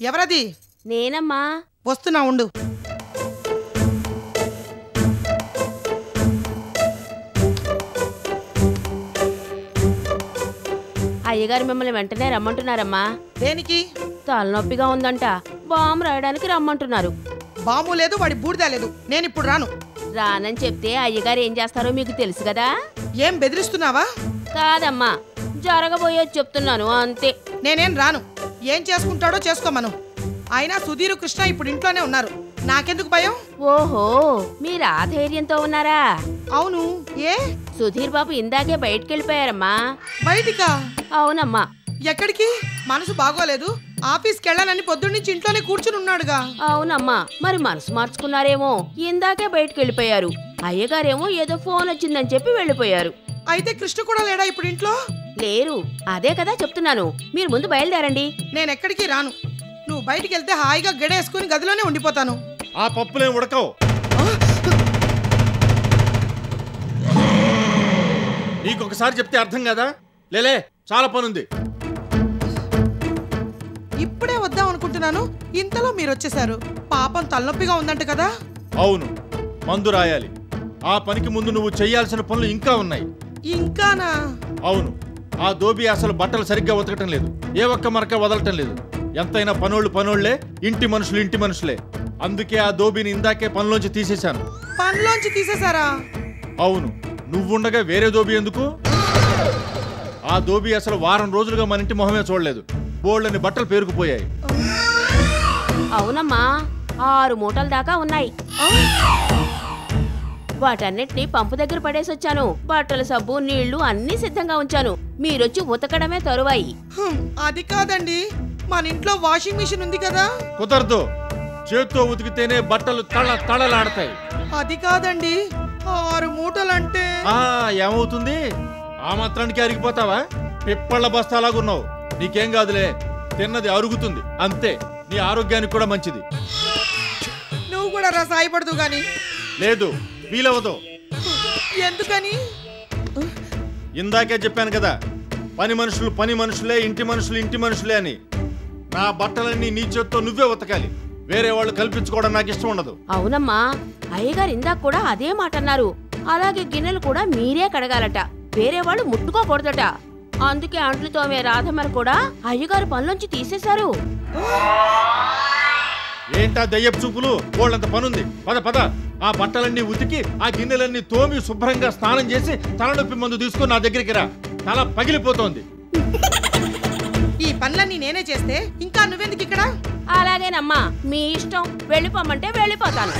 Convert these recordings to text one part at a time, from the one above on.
ఎవరది నేనమ్మా వస్తున్నా ఉండు అయ్యగారు మిమ్మల్ని వెంటనే రమ్మంటున్నారమ్మా దేనికి తలనొప్పిగా ఉందంట బాంబు రాయడానికి రమ్మంటున్నారు బాము లేదు వాడి బూడిద లేదు నేను ఇప్పుడు రాను రానని చెప్తే అయ్యగారు ఏం చేస్తారో మీకు తెలుసు కదా ఏం బెదిరిస్తున్నావా కాదమ్మా జరగబోయేది చెప్తున్నాను అంతే నేనేం రాను ఏం చేసుకుంటాడో చేసుకోమను అయినా సుధీర్ కృష్ణ ఇప్పుడు ఇంట్లోనే ఉన్నారు నాకెందుకు భయం ఓహో మీరు ఆ ధైర్యంతో ఉన్నారా అవును ఏ సుధీర్ బాబు ఇందాకే బయటికి వెళ్ళిపోయారమ్మా బయటికా అవునమ్మా ఎక్కడికి మనసు బాగోలేదు ఆఫీస్కి వెళ్ళాలని పొద్దున్నుంచి ఇంట్లోనే కూర్చుని ఉన్నాడుగా అవునమ్మా మరి మనసు మార్చుకున్నారేమో ఇందాకే బయటికి వెళ్ళిపోయారు అయ్యగారేమో ఏదో ఫోన్ వచ్చిందని చెప్పి వెళ్ళిపోయారు అయితే కృష్ణ కూడా లేడా ఇప్పుడు ఇంట్లో లేరు అదే కదా చెప్తున్నాను మీరు ముందు బయలుదేరండి నేను ఎక్కడికి రాను నువ్వు బయటికి వెళ్తే హాయిగా గడేసుకుని గదిలోనే ఉండిపోతాను ఆ పప్పులేం ఉడకవు నీకు ఒకసారి చెప్తే అర్థం కదా లేలే చాలా పనుంది ఇప్పుడే వద్దాం అనుకుంటున్నాను ఇంతలో మీరు వచ్చేసారు పాపం తలనొప్పిగా ఉందంట కదా అవును మందు రాయాలి ఆ పనికి ముందు నువ్వు చేయాల్సిన పనులు ఇంకా ఉన్నాయి ఇంకానా అవును ఆ దోబి అసలు బట్టలు సరిగ్గా ఉతకటం లేదు ఏ ఒక్క మరక వదలటం లేదు ఎంతైనా పనోళ్ళు పనోళ్లే ఇంటి మనుషులు ఇంటి మనుషులే అందుకే ఆ దోబిని ఇందాకే పనిలోంచి తీసేశాను పనిలోంచి తీసేశారా అవును నువ్వుండగా వేరే దోబి ఎందుకు ఆ దోబి అసలు వారం రోజులుగా మన ఇంటి మొహమే చూడలేదు బోళ్ళని బట్టలు పేరుకుపోయాయి అవునమ్మా ఆరు మూటల దాకా ఉన్నాయి వాటన్నిటిని పంపు దగ్గర పడేసి వచ్చాను బట్టల సబ్బు నీళ్లు అన్నీ సిద్ధంగా ఉంచాను మీరొచ్చి ఉతకడమే తరువాయి హ్మ్, అది కాదండి మన ఇంట్లో వాషింగ్ మిషన్ ఉంది కదా కుదరదు చేత్తో ఉతికితేనే బట్టలు తళ తళలాడతాయి అది కాదండి ఆరు మూటలంటే ఆ ఏమవుతుంది ఆ మాత్రానికి అరిగిపోతావా పిప్పళ్ళ బస్తాలాగున్నావు నీకేం కాదులే తిన్నది అరుగుతుంది అంతే నీ ఆరోగ్యానికి కూడా మంచిది నువ్వు కూడా రా సాయపడదు గాని లేదు వీలవదు ఎందుకని ఇందాకే చెప్పాను కదా పని మనుషులు పని మనుషులే ఇంటి మనుషులు ఇంటి మనుషులే అని నా బట్టలన్నీ నీ చేత్తో నువ్వే ఉతకాలి వేరే వాళ్ళు కల్పించుకోవడం నాకు ఇష్టం ఉండదు అవునమ్మా అయ్యగారు ఇందాక కూడా అదే మాట అన్నారు అలాగే గిన్నెలు కూడా మీరే కడగాలట వేరే వాళ్ళు ముట్టుకోకూడదట అందుకే అంట్లు తోమే రాధమ్మని కూడా అయ్యగారు పనిలోంచి తీసేశారు ఏంటా దయ్యపు చూపులు వాళ్ళంత పనుంది పద పద ఆ బట్టలన్నీ ఉతికి ఆ గిన్నెలన్నీ తోమి శుభ్రంగా స్నానం చేసి తలనొప్పి మందు తీసుకొని నా దగ్గరికి రా తల పగిలిపోతోంది ఈ పనులన్నీ నేనే చేస్తే ఇంకా నువ్వెందుకు ఇక్కడ అలాగేనమ్మా మీ ఇష్టం వెళ్ళిపోమంటే వెళ్ళిపోతాను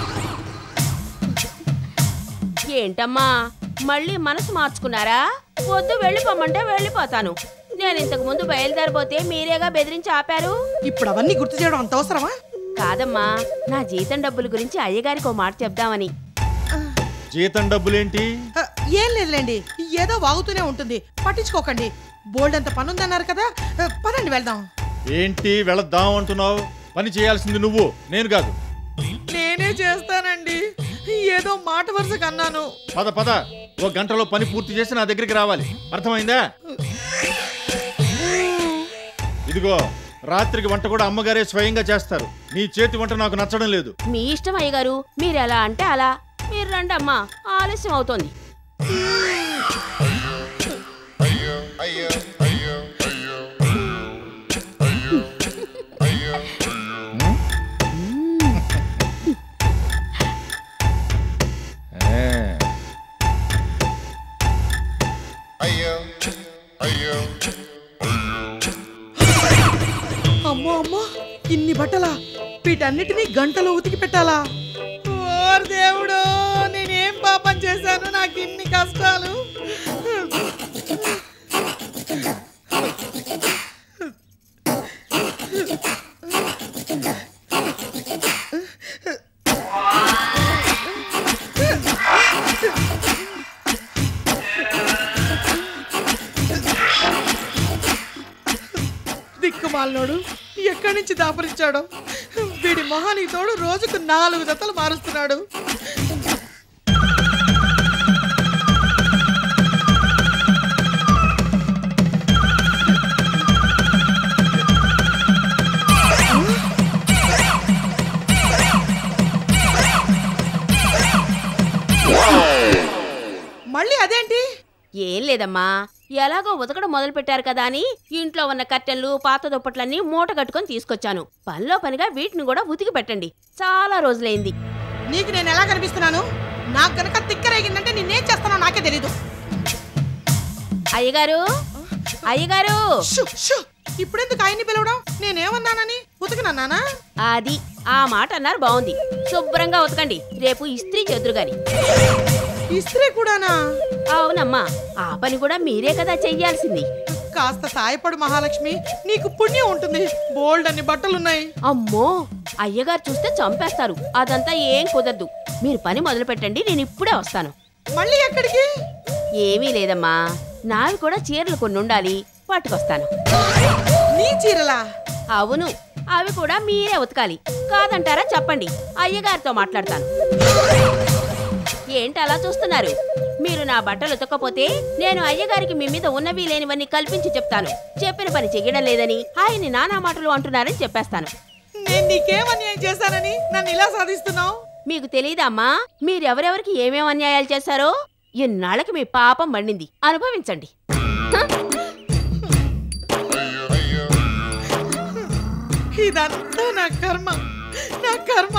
ఏంటమ్మా మళ్ళీ మనసు మార్చుకున్నారా వద్దు వెళ్ళిపోమంటే వెళ్ళిపోతాను నేను ఇంతకు ముందు బయలుదేరిపోతే మీరేగా బెదిరించి ఆపారు ఇప్పుడు అవన్నీ గుర్తు చేయడం అంత అవసరమా కాదమ్మా నా జీతం డబ్బుల గురించి అయ్యగారికి ఓ మాట చెప్దామని జీతం డబ్బులేంటి ఆ, ఏం లేదులేండి ఏదో వాగుతూనే ఉంటుంది పట్టించుకోకండి బోల్డ్ అంత పని ఉందన్నారు కదా ఆ, పదండి వెళ్దాం ఏంటి వెళద్దాం అంటున్నావు పని చేయాల్సింది నువ్వు నేను కాదు నేనే చేస్తానండి ఏదో మాట వరుసకు అన్నాను పద పద ఓ గంటలో పని పూర్తి చేసి నా దగ్గరికి రావాలి అర్థమైందా ఇదిగో రాత్రికి వంట కూడా అమ్మగారే స్వయంగా చేస్తారు నీ చేతి వంట నాకు నచ్చడం లేదు మీ ఇష్టం అయ్యగారు మీరు ఎలా అంటే అలా మీరు రండి అమ్మా ఆలస్యం అవుతోంది అమ్మో అమ్మో ఇన్ని బట్టలా వీటన్నిటినీ గంటలో ఉతికి పెట్టాలా ఓర్ దేవుడు నేనేం పాపం చేశాను నాకు ఇన్ని కష్టాలు దిక్కుమాలినోడు ఎక్కడి నుంచి దాపరించాడో వీడి మొహానికి తోడు రోజుకు నాలుగు జతలు మారుస్తున్నాడు లేదమ్మా ఎలాగో ఉతకడం మొదలు పెట్టారు కదా అని ఇంట్లో ఉన్న కట్టెలు పాత దుప్పట్లన్నీ మూట కట్టుకొని తీసుకొచ్చాను పనిలో పనిగా వీటిని కూడా ఉతికి పెట్టండి చాలా రోజులైంది నీకు నేను ఎలా కనిపిస్తున్నాను నాకు గనక తిక్కరేగిందంటే నిన్నేం చేస్తానో నాకే తెలీదు అయ్యగారు అయ్యగారు షు, షు. ఇప్పుడెందుకు ఆయన్ని పిలవడం నేనేమన్నానని ఉతికినన్నానా అది ఆ మాట అన్నారు బాగుంది శుభ్రంగా ఉతకండి రేపు ఇస్త్రీ చేదురు గాని ఇస్త్రీ కూడానా అవునమ్మా ఆ పని కూడా మీరే కదా చెయ్యాల్సింది కాస్త సాయపడు మహాలక్ష్మి నీకు పుణ్యం ఉంటుంది బోల్డ్ అన్ని బట్టలున్నాయి అమ్మో అయ్యగారు చూస్తే చంపేస్తారు అదంతా ఏం కుదరదు మీరు పని మొదలు పెట్టండి నేను ఇప్పుడే వస్తాను మళ్ళీ ఎక్కడికి ఏమీ లేదమ్మా నావి కూడా చీరలు కొన్ని ఉండాలి పట్టుకొస్తాను నీ చీరలా అవును అవి కూడా మీరే ఉతకాలి కాదంటారా చెప్పండి అయ్యగారితో మాట్లాడతాను ఏంటి అలా చూస్తున్నారు మీరు నా బట్టలు ఉతకపోతే నేను అయ్యగారికి మీ మీద ఉన్నవి లేనివన్నీ కల్పించి చెప్తాను చెప్పిన పని చెయ్యడం లేదని ఆయన్ని నానా మాటలు అంటున్నారని చెప్పేస్తాను నేను నీకేం అన్యాయం చేశానని నన్ను ఇలా సాధిస్తున్నావు మీకు తెలీదమ్మా మీరెవరెవరికి ఏమేం అన్యాయాలు చేశారో ఇన్నాళ్ళకి మీ పాపం పండింది అనుభవించండి హ? ఇదంతా నా కర్మ నా కర్మ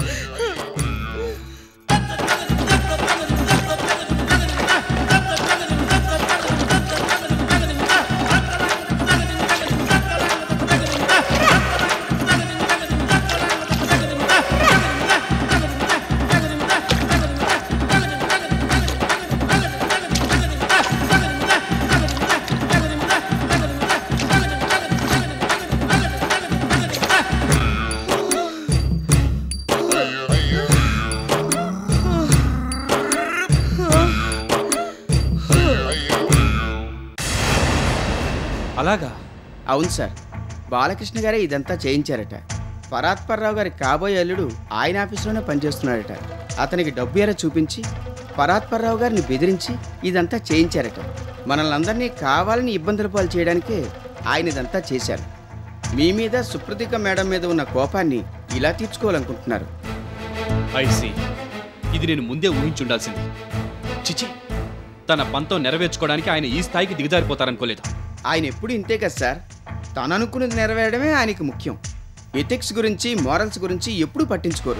అలాగా అవును సార్ బాలకృష్ణ గారే ఇదంతా చేయించారట పరాత్పర్రావు గారి కాబోయే అల్లుడు ఆయన ఆఫీసులోనే పనిచేస్తున్నాడట అతనికి డబ్బు ఎర చూపించి పరాత్పర్రావు గారిని బెదిరించి ఇదంతా చేయించారట మనల్ని అందరినీ కావాలని ఇబ్బందుల పాలు చేయడానికే ఆయన ఇదంతా చేశారు మీ మీద సుప్రతిక మేడం మీద ఉన్న కోపాన్ని ఇలా తీర్చుకోవాలనుకుంటున్నారు ఐసి ఇది నేను ముందే ఊహించుండాల్సింది చిచి తన పంతం నెరవేర్చుకోవడానికి ఆయన ఈ స్థాయికి దిగజారిపోతారనుకోలేదు ఆయన ఎప్పుడు ఇంతే కదా సార్ తను అనుకున్నది నెరవేరడమే ఆయనకి ముఖ్యం ఎథిక్స్ గురించి మోరల్స్ గురించి ఎప్పుడూ పట్టించుకోరు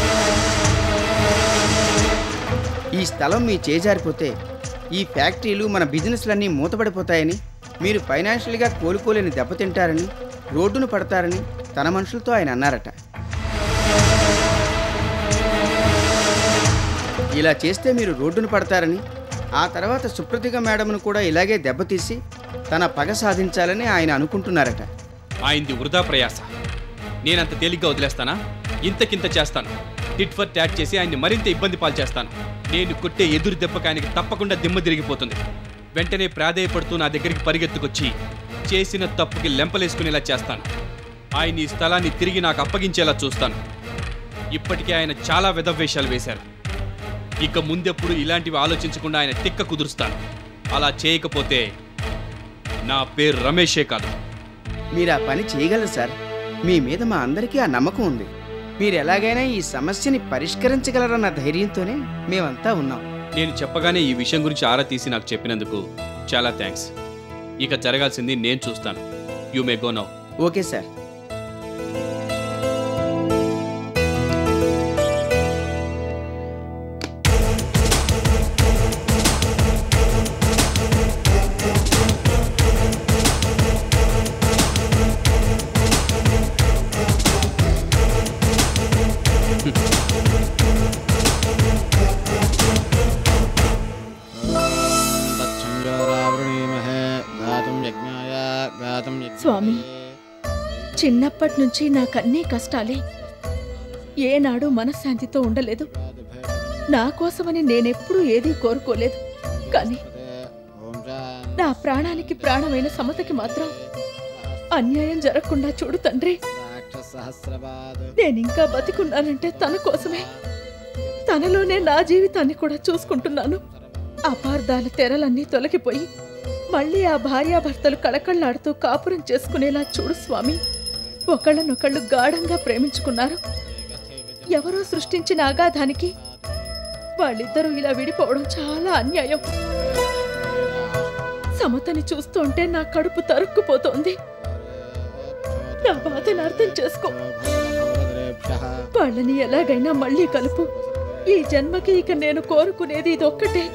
ఈ స్థలం మీ చేజారిపోతే ఈ ఫ్యాక్టరీలు మన బిజినెస్లన్నీ మూతపడిపోతాయని మీరు ఫైనాన్షియల్గా కోలుకోలేని దెబ్బతింటారని రోడ్డును పడతారని తన మనుషులతో ఆయన అన్నారట ఇలా చేస్తే మీరు రోడ్డును పడతారని ఆ తర్వాత సుప్రతిక మేడంను కూడా ఇలాగే దెబ్బతీసి తన పగ సాధించాలని ఆయన అనుకుంటున్నారట ఆయనది వృధా ప్రయాస నేనంత తేలిగ్గా వదిలేస్తానా ఇంతకింత చేస్తాను టిట్ ఫర్ ట్యాట్ చేసి ఆయన్ని మరింత ఇబ్బంది పాలు చేస్తాను నేను కొట్టే ఎదురు దెబ్బకి ఆయనకి తప్పకుండా దిమ్మ తిరిగిపోతుంది వెంటనే ప్రాధేయపడుతూ నా దగ్గరికి పరిగెత్తుకొచ్చి చేసిన తప్పుకి లెంపలేసుకునేలా చేస్తాను ఆయన ఈ స్థలాన్ని తిరిగి నాకు అప్పగించేలా చూస్తాను ఇప్పటికే ఆయన చాలా వెధవేషాలు వేశారు ఇక ముందెప్పుడు ఇలాంటివి ఆలోచించకుండా ఆయన తిక్క కుదురుస్తాను అలా చేయకపోతే నా పేరు రమేషే కాదు మీరు ఆ పని చేయగలరు సార్ మీ మీద మా అందరికీ ఆ నమ్మకం ఉంది మీరు ఎలాగైనా ఈ సమస్యని పరిష్కరించగలరన్న ధైర్యంతోనే మేమంతా ఉన్నాం నేను చెప్పగానే ఈ విషయం గురించి ఆరా తీసి నాకు చెప్పినందుకు చాలా థ్యాంక్స్ ఇక జరగాల్సింది నేను చూస్తాను you may go now okay sir స్వామి చిన్నప్పటి నుంచి నాకన్నీ కష్టాలే ఏనాడు మనశ్శాంతితో ఉండలేదు నా కోసమని నేనెప్పుడూ ఏదీ కోరుకోలేదు కానీ నా ప్రాణానికి ప్రాణమైన సమతకి మాత్రం అన్యాయం జరగకుండా చూడు తండ్రి నేనింకా బతికున్నానంటే తన కోసమే తనలోనే నా జీవితాన్ని కూడా చూసుకుంటున్నాను అపార్థాల తెరలన్నీ తొలగిపోయి మళ్ళీ ఆ భార్యాభర్తలు కళకళ్ళాడుతూ కాపురం చేసుకునేలా చూడు స్వామి ఒకళ్ళనొకళ్ళు గాఢంగా ప్రేమించుకున్నారు ఎవరో సృష్టించిన అగాధానికి వాళ్ళిద్దరూ ఇలా విడిపోవడం చాలా అన్యాయం సమతని చూస్తుంటే నా కడుపు తరుక్కుపోతోంది నా బాధను అర్థం చేసుకో వాళ్ళని ఎలాగైనా మళ్ళీ కలుపు ఈ జన్మకి ఇక నేను కోరుకునేది ఇదొక్కటే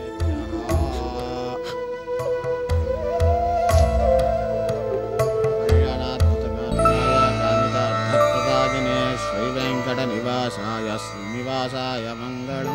శ్రీ వెంకట నివాసాయ శ్రీనివాసాయ మంగళం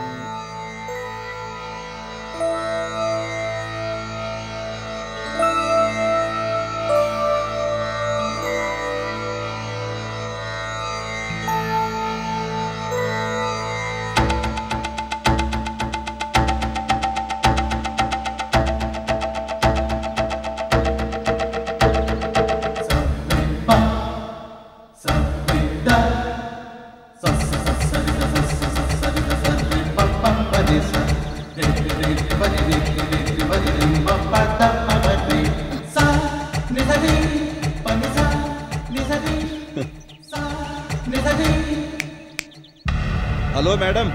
హలో మేడం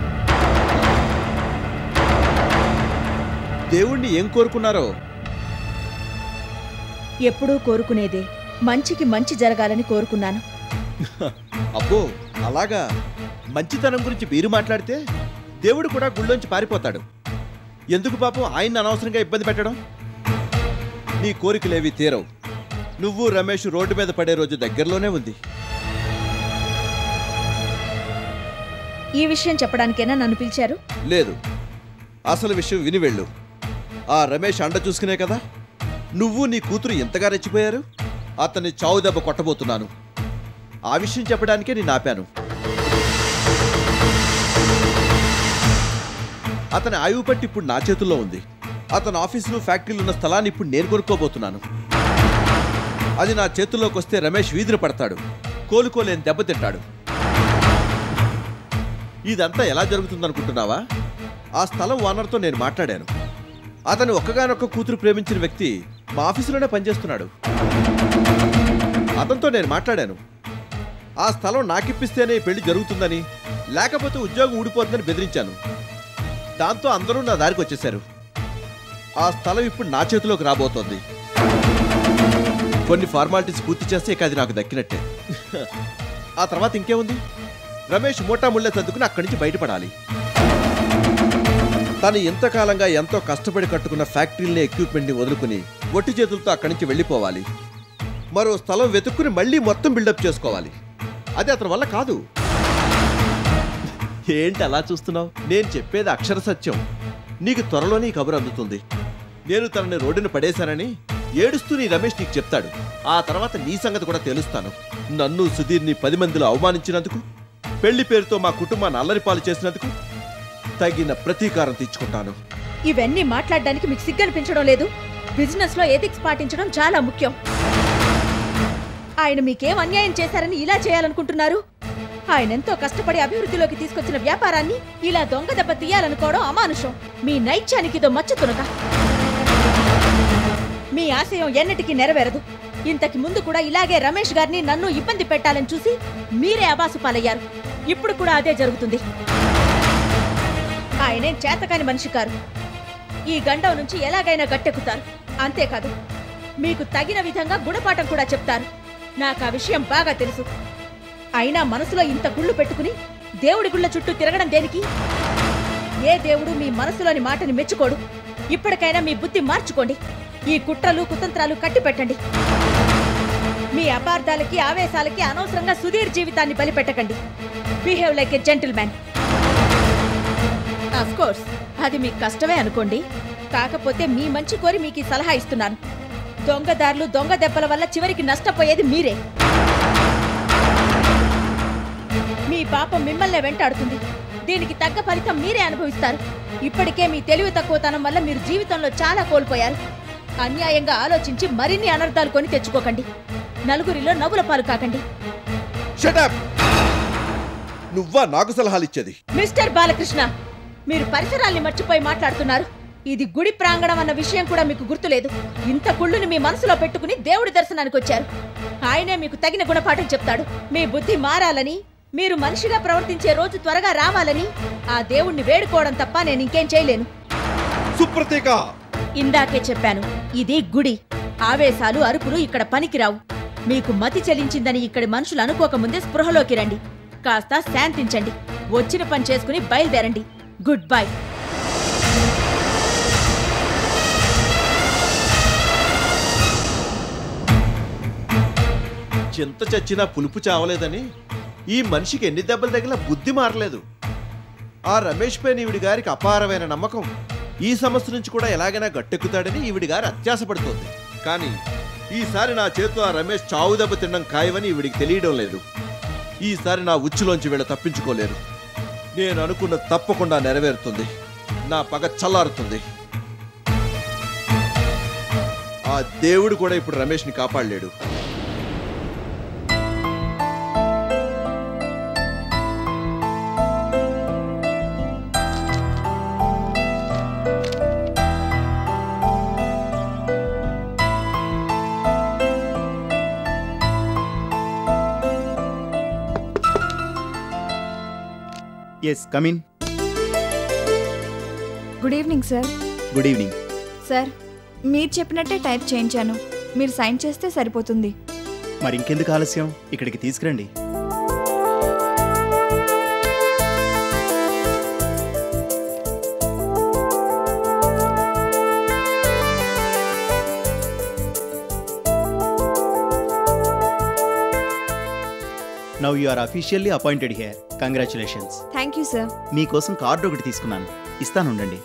దేవుణ్ణి ఏం కోరుకున్నారో ఎప్పుడూ కోరుకునేదే మంచికి మంచి జరగాలని కోరుకున్నాను అబ్బో అలాగా మంచితనం గురించి మీరు మాట్లాడితే దేవుడు కూడా గుళ్ళోంచి పారిపోతాడు ఎందుకు పాపం ఆయన్ని అనవసరంగా ఇబ్బంది పెట్టడం నీ కోరికలేవి తీరవు నువ్వు రమేష్ రోడ్డు మీద పడే రోజు దగ్గరలోనే ఉంది ఈ విషయం చెప్పడానికైనా నన్ను పిలిచారు లేదు అసలు విషయం విని వెళ్ళు ఆ రమేష్ అండ చూసుకునే కదా నువ్వు నీ కూతురు ఎంతగా రెచ్చిపోయారు అతన్ని చావు దెబ్బ కొట్టబోతున్నాను ఆ విషయం చెప్పడానికే నేను ఆపాను అతని ఆయువు పట్టి ఇప్పుడు నా చేతుల్లో ఉంది అతని ఆఫీసులు ఫ్యాక్టరీలు ఉన్న స్థలాన్ని ఇప్పుడు నేను కొనుక్కోబోతున్నాను అది నా చేతుల్లోకి వస్తే రమేష్ వీధిన పడతాడు కోలుకోలేని దెబ్బతింటాడు ఇదంతా ఎలా జరుగుతుందనుకుంటున్నావా ఆ స్థలం ఓనర్తో నేను మాట్లాడాను అతను ఒక్కగానొక్క కూతురు ప్రేమించిన వ్యక్తి మా ఆఫీసులోనే పనిచేస్తున్నాడు అతనితో నేను మాట్లాడాను ఆ స్థలం నాకిప్పిస్తేనే ఈ పెళ్లి జరుగుతుందని లేకపోతే ఉద్యోగం ఊడిపోతుందని బెదిరించాను దాంతో అందరూ నా దారికి వచ్చేశారు ఆ స్థలం ఇప్పుడు నా చేతిలోకి రాబోతోంది కొన్ని ఫార్మాలిటీస్ పూర్తి చేస్తే ఇక అది నాకు దక్కినట్టే ఆ తర్వాత ఇంకేముంది రమేష్ మూటా ముళ్ళే సర్దుకుని అక్కడి నుంచి బయటపడాలి తను ఎంతకాలంగా ఎంతో కష్టపడి కట్టుకున్న ఫ్యాక్టరీని ఎక్విప్మెంట్ని వదులుకుని ఒట్టి చేతులతో అక్కడి నుంచి వెళ్ళిపోవాలి మరో స్థలం వెతుక్కుని మళ్ళీ మొత్తం బిల్డప్ చేసుకోవాలి అది అతని వల్ల కాదు ఏంటి అలా చూస్తున్నావు నేను చెప్పేది అక్షర సత్యం నీకు త్వరలోనే ఈ కబురు అందుతుంది నేను తనని రోడ్డున పడేశానని ఏడుస్తూ నీ రమేష్ నీకు చెప్తాడు ఆ తర్వాత నీ సంగతి కూడా తెలుస్తాను నన్ను సుధీర్ని పది మందిలో అవమానించినందుకు పెళ్లి పేరుతో మా కుటుంబాన్ని అల్లరిపాలు చేసినందుకు తగిన ప్రతీకారం తీర్చుకుంటాను ఇవన్నీ మాట్లాడడానికి మీకు సిగ్గనిపించడం లేదు బిజినెస్ లో ఎథిక్స్ పాటించడం చాలా ముఖ్యం ఆయన మీకేం అన్యాయం చేశారని ఇలా చేయాలనుకుంటున్నారు ఆయన ఎంతో కష్టపడి అభివృద్ధిలోకి తీసుకొచ్చిన వ్యాపారాన్ని ఇలా దొంగ దెబ్బ తీయాలనుకోవడం అమానుషం మీ నైత్యానికి ఇదో మచ్చుతునక మీ ఆశయం ఎన్నటికీ నెరవేరదు ఇంతకి ముందు కూడా ఇలాగే రమేష్ గారిని నన్ను ఇబ్బంది పెట్టాలని చూసి మీరే అబాసు పాలయ్యారు ఇప్పుడు కూడా అదే జరుగుతుంది ఆయనేం చేతకాని మనిషి కారు ఈ గండం నుంచి ఎలాగైనా గట్టెక్కుతారు అంతేకాదు మీకు తగిన విధంగా గుణపాఠం కూడా చెప్తారు నాకు ఆ విషయం బాగా తెలుసు అయినా మనసులో ఇంత గుళ్ళు పెట్టుకుని దేవుడి గుళ్ళ చుట్టూ తిరగడం దేనికి ఏ దేవుడు మీ మనసులోని మాటని మెచ్చుకోడు ఇప్పటికైనా మీ బుద్ధి మార్చుకోండి ఈ కుట్రలు కుతంత్రాలు కట్టిపెట్టండి మీ అపార్థాలకి ఆవేశాలకి అనవసరంగా సుధీర్ జీవితాన్ని బలిపెట్టకండి behave like a gentlemen of course అది మీకు కష్టమే అనుకోండి కాకపోతే మీ మంచి కోరి మీకు ఈ సలహా ఇస్తున్నాను దొంగదారులు దొంగ దెబ్బల వల్ల చివరికి నష్టపోయేది మీరే మీ పాపం మిమ్మల్నే వెంటాడుతుంది దీనికి తగ్గ ఫలితం మీరే అనుభవిస్తారు ఇప్పటికే మీ తెలివి తక్కువతనం వల్ల మీరు జీవితంలో చాలా కోల్పోయారు అన్యాయంగా ఆలోచించి మరిన్ని అనర్థాలు కొని తెచ్చుకోకండి నలుగురిలో నవ్వుల పాలు కాకండి షటప్ నువ్వా నాకు సలహాలు ఇచ్చేది మిస్టర్ బాలకృష్ణ మీరు పరిసరాల్ని మర్చిపోయి మాట్లాడుతున్నారు ఇది గుడి ప్రాంగణం అన్న విషయం కూడా మీకు గుర్తులేదు ఇంత కుళ్ళుని మీ మనసులో పెట్టుకుని దేవుడి దర్శనానికి వచ్చారు ఆయనే మీకు తగిన గుణపాఠం చెప్తాడు మీ బుద్ధి మారాలని మీరు మనిషిగా ప్రవర్తించే రోజు త్వరగా రావాలని ఆ దేవుణ్ణి వేడుకోవడం తప్ప నేను ఇంకేం చేయలేను సుప్రతీక ఇందాకే చెప్పాను ఇది గుడి ఆవేశాలు అరుపులు ఇక్కడ పనికిరావు మీకు మతి చెలించిందని ఇక్కడి మనుషులు అనుకోకముందే స్పృహలోకి రండి కాస్త శాంతించండి వచ్చిన పని చేసుకుని బయలుదేరండి గుడ్ బై చింత చచ్చినా పులుపు చావలేదని ఈ మనిషికి ఎన్ని దెబ్బలు తగిలా బుద్ధి మారలేదు ఆ రమేష్ పైన ఈవిడి గారికి అపారమైన నమ్మకం ఈ సమస్య నుంచి కూడా ఎలాగైనా గట్టెక్కుతాడని ఈవిడి గారు అత్యాసపడుతోంది కానీ ఈసారి నా చేతితో ఆ రమేష్ చావు దెబ్బ తినడం ఖాయమని ఈవిడికి తెలియడం లేదు ఈసారి నా ఉచ్చులోంచి వీళ్ళ తప్పించుకోలేరు నేను అనుకున్న తప్పకుండా నెరవేరుతుంది నా పగ చల్లారుతుంది ఆ దేవుడు కూడా ఇప్పుడు రమేష్ని కాపాడలేడు yes come in good evening sir good evening sir మీరు చెప్పినట్టే టైప్ చేయించాను మీరు సైన్ చేస్తే సరిపోతుంది మరి ఇంకెందుకు ఆలస్యం ఇక్కడికి తీసుకురండి now you are officially appointed here congratulations thank you sir మీకోసం కార్డు ఒకటి తీసుకున్నాను ఇస్తానుండండి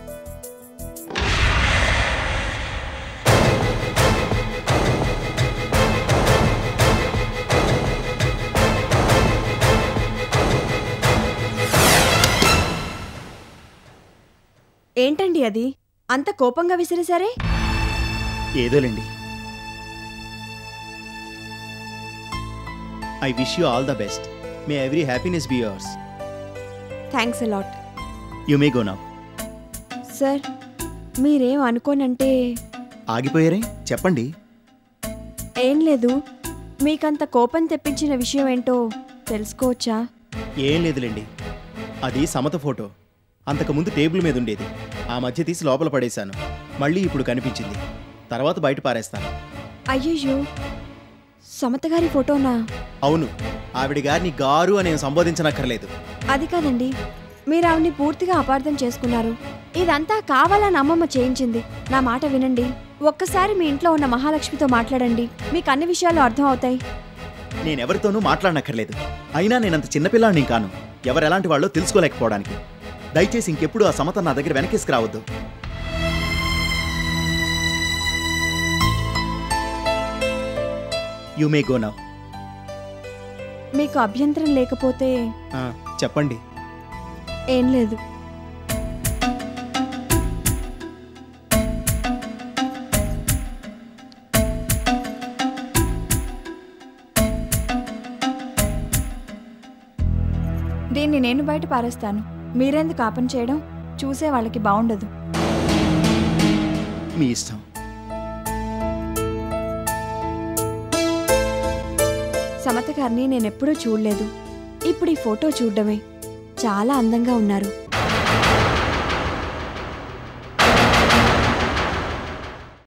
ఏంటండి అది అంత కోపంగా విసిరేశారే ఏదోలేండి I wish you all the best may every happiness be yours thanks a lot you may go now sir మీరేం అనుకోనంటే ఆగిపోయారే చెప్పండి ఏం లేదు మీకంత కోపం తెప్పించిన విషయం ఏంటో తెలుసుకోవచ్చా ఏం లేదులేండి అది సమత ఫోటో అంతకుముందు టేబుల్ మీద ఉండేది ఆ మధ్య తీసి లోపల పడేశాను మళ్ళీ ఇప్పుడు కనిపించింది తర్వాత బయట పారేస్తాను అయ్యయ్యో సమత గారి ఫోటోనా అవును ఆవిడ గారిని గారు అని సంబోధించనక్కర్లేదు అది కాదండి మీరు ఆవిడ్ని పూర్తిగా అపార్థం చేసుకున్నారు ఇదంతా కావాలని అమ్మమ్మ చేయించింది నా మాట వినండి ఒక్కసారి మీ ఇంట్లో ఉన్న మహాలక్ష్మితో మాట్లాడండి మీకు అన్ని విషయాలు అర్థం అవుతాయి నేనెవరితోనూ మాట్లాడనక్కర్లేదు అయినా నేనంత చిన్నపిల్లాడిని కాను ఎవరెలాంటి వాళ్ళో తెలుసుకోలేకపోవడానికి దయచేసి ఇంకెప్పుడు ఆ సమత నా దగ్గర వెనకేసుకు రావద్దు యు మే గో నవ్ మీకు అభ్యంతరం లేకపోతే చెప్పండి ఏం లేదు దీన్ని నేను బయట పారేస్తాను మీరెందుకు ఆపన చేయడం చూసే వాళ్ళకి బాగుండదు మీ ఇష్టం సమత గారిని నేనెప్పుడూ చూడలేదు ఇప్పుడు ఈ ఫోటో చూడడమే చాలా అందంగా ఉన్నారు